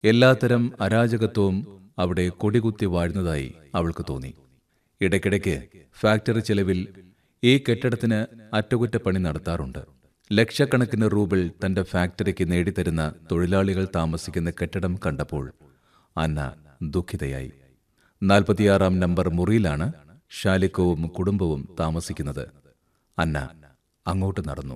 എല്ലാത്തരം അരാജകത്വവും അവിടെ കൊടികുത്തി വാഴുന്നതായി അവൾക്ക് തോന്നി ഇടയ്ക്കിടയ്ക്ക് ഫാക്ടറി ചെലവിൽ ഈ കെട്ടിടത്തിന് അറ്റകുറ്റപ്പണി നടത്താറുണ്ട് ലക്ഷക്കണക്കിന് റൂബിൾ തന്റെ ഫാക്ടറിക്ക് നേടിത്തരുന്ന തൊഴിലാളികൾ താമസിക്കുന്ന കെട്ടിടം കണ്ടപ്പോൾ അന്ന ദുഃഖിതയായി നാൽപ്പത്തിയാറാം നമ്പർ മുറിയിലാണ് ഷാലിക്കോവും കുടുംബവും താമസിക്കുന്നത് അന്ന അങ്ങോട്ട് നടന്നു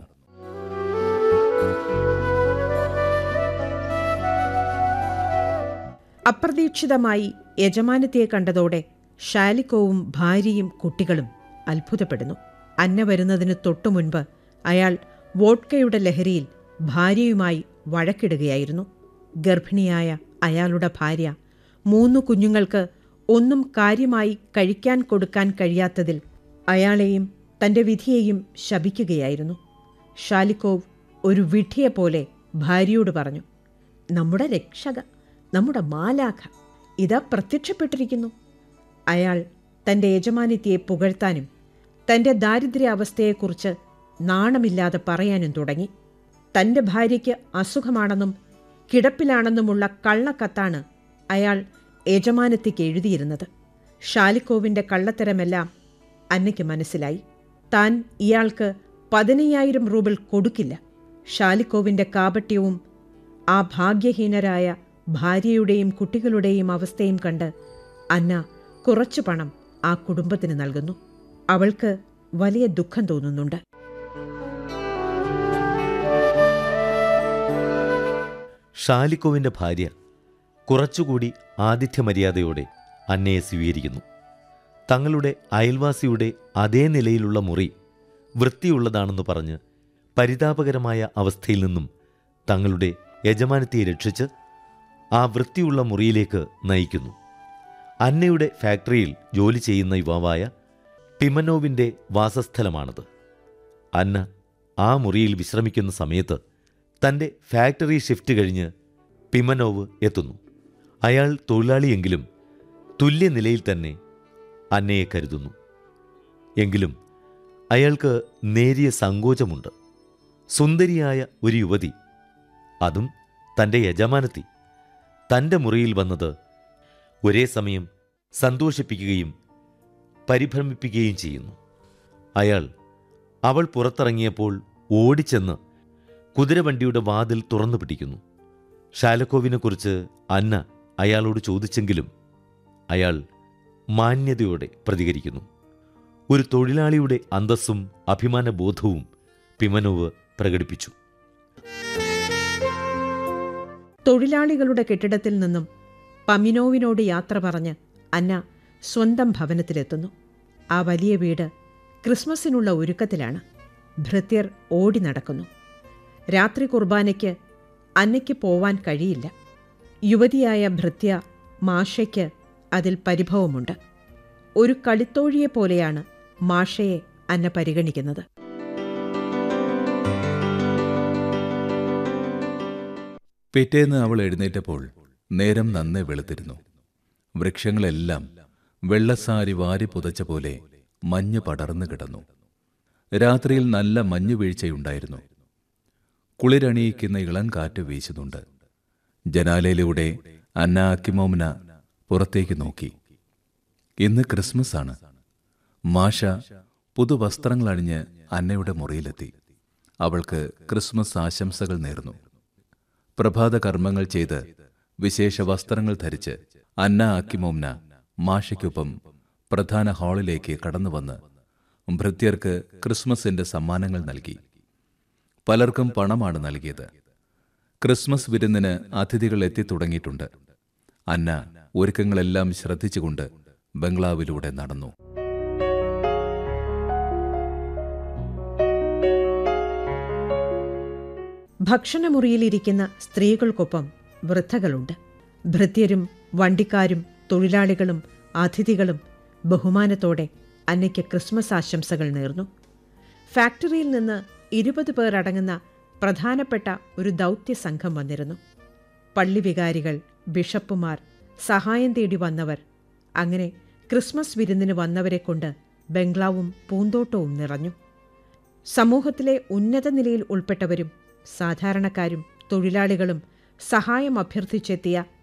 അപ്രതീക്ഷിതമായി യജമാനത്തിയെ കണ്ടതോടെ ഷാലിക്കോവും ഭാര്യയും കുട്ടികളും അത്ഭുതപ്പെടുന്നു അന്ന വരുന്നതിന് തൊട്ടു മുൻപ് അയാൾ വോഡ്കയുടെ ലഹരിയിൽ ഭാര്യയുമായി വഴക്കിടുകയായിരുന്നു ഗർഭിണിയായ അയാളുടെ ഭാര്യ മൂന്നു കുഞ്ഞുങ്ങൾക്ക് ഒന്നും കാര്യമായി കഴിക്കാൻ കൊടുക്കാൻ കഴിയാത്തതിൽ അയാളെയും തന്റെ വിധിയെയും ശപിക്കുകയായിരുന്നു ഷാലിക്കോവ് ഒരു വിഡ്ഢിയെപ്പോലെ ഭാര്യയോട് പറഞ്ഞു നമ്മുടെ രക്ഷക നമ്മുടെ മാലാഖ ഇതാ പ്രത്യക്ഷപ്പെട്ടിരിക്കുന്നു അയാൾ തന്റെ യജമാനിത്തിയെ പുകഴ്ത്താനും തന്റെ ദാരിദ്ര്യാവസ്ഥയെക്കുറിച്ച് നാണമില്ലാതെ പറയാനും തുടങ്ങി തന്റെ ഭാര്യയ്ക്ക് അസുഖമാണെന്നും കിടപ്പിലാണെന്നുമുള്ള കള്ളക്കത്താണ് അയാൾ യജമാനത്തിക്ക് എഴുതിയിരുന്നത് ഷാലിക്കോവിന്റെ കള്ളത്തരമെല്ലാം അന്നയ്ക്ക് മനസ്സിലായി താൻ ഇയാൾക്ക് പതിനയ്യായിരം റൂബിൾ കൊടുക്കില്ല ഷാലിക്കോവിന്റെ കാപട്യവും ആ ഭാഗ്യഹീനരായ ഭാര്യയുടെയും കുട്ടികളുടെയും അവസ്ഥയും കണ്ട് അന്ന കുറച്ചു പണം ആ കുടുംബത്തിന് നൽകുന്നു അവൾക്ക് വലിയ ദുഃഖം തോന്നുന്നുണ്ട് ഷാലിക്കോവിന്റെ ഭാര്യ കുറച്ചുകൂടി ആതിഥ്യമര്യാദയോടെ അന്നയെ സ്വീകരിക്കുന്നു തങ്ങളുടെ അയൽവാസിയുടെ അതേ നിലയിലുള്ള മുറി വൃത്തിയുള്ളതാണെന്ന് പറഞ്ഞ് പരിതാപകരമായ അവസ്ഥയിൽ നിന്നും തങ്ങളുടെ യജമാനത്തെ രക്ഷിച്ച് ആ വൃത്തിയുള്ള മുറിയിലേക്ക് നയിക്കുന്നു അന്നയുടെ ഫാക്ടറിയിൽ ജോലി ചെയ്യുന്ന യുവാവായ പിമനോവിൻ്റെ വാസസ്ഥലമാണത് അന്ന ആ മുറിയിൽ വിശ്രമിക്കുന്ന സമയത്ത് തൻ്റെ ഫാക്ടറി ഷിഫ്റ്റ് കഴിഞ്ഞ് പിമനോവ് എത്തുന്നു അയാൾ തൊഴിലാളിയെങ്കിലും തുല്യനിലയിൽ തന്നെ അന്നയെ കരുതുന്നു എങ്കിലും അയാൾക്ക് നേരിയ സങ്കോചമുണ്ട് സുന്ദരിയായ ഒരു യുവതി അതും തൻ്റെ യജമാനത്തി തൻ്റെ മുറിയിൽ വന്നത് ഒരേ സമയം സന്തോഷിപ്പിക്കുകയും പരിഭ്രമിപ്പിക്കുകയും ചെയ്യുന്നു അയാൾ അവൾ പുറത്തിറങ്ങിയപ്പോൾ ഓടിച്ചെന്ന് കുതിരവണ്ടിയുടെ വാതിൽ തുറന്നു പിടിക്കുന്നു ഷാലക്കോവിനെക്കുറിച്ച് അന്ന അയാളോട് ചോദിച്ചെങ്കിലും അയാൾ മാന്യതയോടെ പ്രതികരിക്കുന്നു ഒരു തൊഴിലാളിയുടെ അന്തസ്സും അഭിമാനബോധവും പിമനോവ് പ്രകടിപ്പിച്ചു തൊഴിലാളികളുടെ കെട്ടിടത്തിൽ നിന്നും പമിനോവിനോട് യാത്ര പറഞ്ഞ് അന്ന സ്വന്തം ഭവനത്തിലെത്തുന്നു ആ വലിയ വീട് ക്രിസ്മസിനുള്ള ഒരുക്കത്തിലാണ് ഭൃത്യർ ഓടി നടക്കുന്നു രാത്രി കുർബാനയ്ക്ക് അന്നയ്ക്ക് പോവാൻ കഴിയില്ല യുവതിയായ ഭൃത്യ മാഷയ്ക്ക് അതിൽ പരിഭവമുണ്ട് ഒരു കളിത്തോഴിയെ പോലെയാണ് മാഷയെ അന്ന പരിഗണിക്കുന്നത് പിറ്റേന്ന് അവൾ എഴുന്നേറ്റപ്പോൾ നേരം നന്നേ വെളുത്തിരുന്നു വൃക്ഷങ്ങളെല്ലാം വെള്ളസാരി വാരി പുതച്ച പോലെ മഞ്ഞ് പടർന്നു കിടന്നു രാത്രിയിൽ നല്ല മഞ്ഞു വീഴ്ചയുണ്ടായിരുന്നു കുളിരണിയിക്കുന്ന ഇളം കാറ്റ് വീശുന്നുണ്ട് ജനാലയിലൂടെ അന്ന അക്കിമോമന പുറത്തേക്ക് നോക്കി ഇന്ന് ക്രിസ്മസ് ആണ് മാഷ പുതുവസ്ത്രങ്ങൾ അണിഞ്ഞ് അന്നയുടെ മുറിയിലെത്തി അവൾക്ക് ക്രിസ്മസ് ആശംസകൾ നേർന്നു പ്രഭാത കർമ്മങ്ങൾ ചെയ്ത് വിശേഷ വസ്ത്രങ്ങൾ ധരിച്ച് അന്ന അക്കിമോംന മാഷയ്ക്കൊപ്പം പ്രധാന ഹാളിലേക്ക് കടന്നുവന്ന് ഭൃത്യർക്ക് ക്രിസ്മസിന്റെ സമ്മാനങ്ങൾ നൽകി പലർക്കും പണമാണ് നൽകിയത് ക്രിസ്മസ് വിരുന്നിന് അതിഥികൾ എത്തിത്തുടങ്ങിയിട്ടുണ്ട് അന്ന ഒരുക്കങ്ങളെല്ലാം ശ്രദ്ധിച്ചുകൊണ്ട് ബംഗ്ലാവിലൂടെ നടന്നു ഭക്ഷണമുറിയിലിരിക്കുന്ന സ്ത്രീകൾക്കൊപ്പം വൃദ്ധകളുണ്ട് ഭൃത്യരും വണ്ടിക്കാരും തൊഴിലാളികളും അതിഥികളും ബഹുമാനത്തോടെ അന്നയ്ക്ക് ക്രിസ്മസ് ആശംസകൾ നേർന്നു ഫാക്ടറിയിൽ നിന്ന് ഇരുപത് പേർ അടങ്ങുന്ന പ്രധാനപ്പെട്ട ഒരു ദൗത്യ സംഘം വന്നിരുന്നു പള്ളിവികാരികൾ ബിഷപ്പുമാർ സഹായം തേടി വന്നവർ അങ്ങനെ ക്രിസ്മസ് വിരുന്നിന് വന്നവരെ കൊണ്ട് ബംഗ്ലാവും പൂന്തോട്ടവും നിറഞ്ഞു സമൂഹത്തിലെ ഉന്നത നിലയിൽ ഉൾപ്പെട്ടവരും സാധാരണക്കാരും തൊഴിലാളികളും സഹായം അഭ്യർത്ഥിച്ചെത്തിയ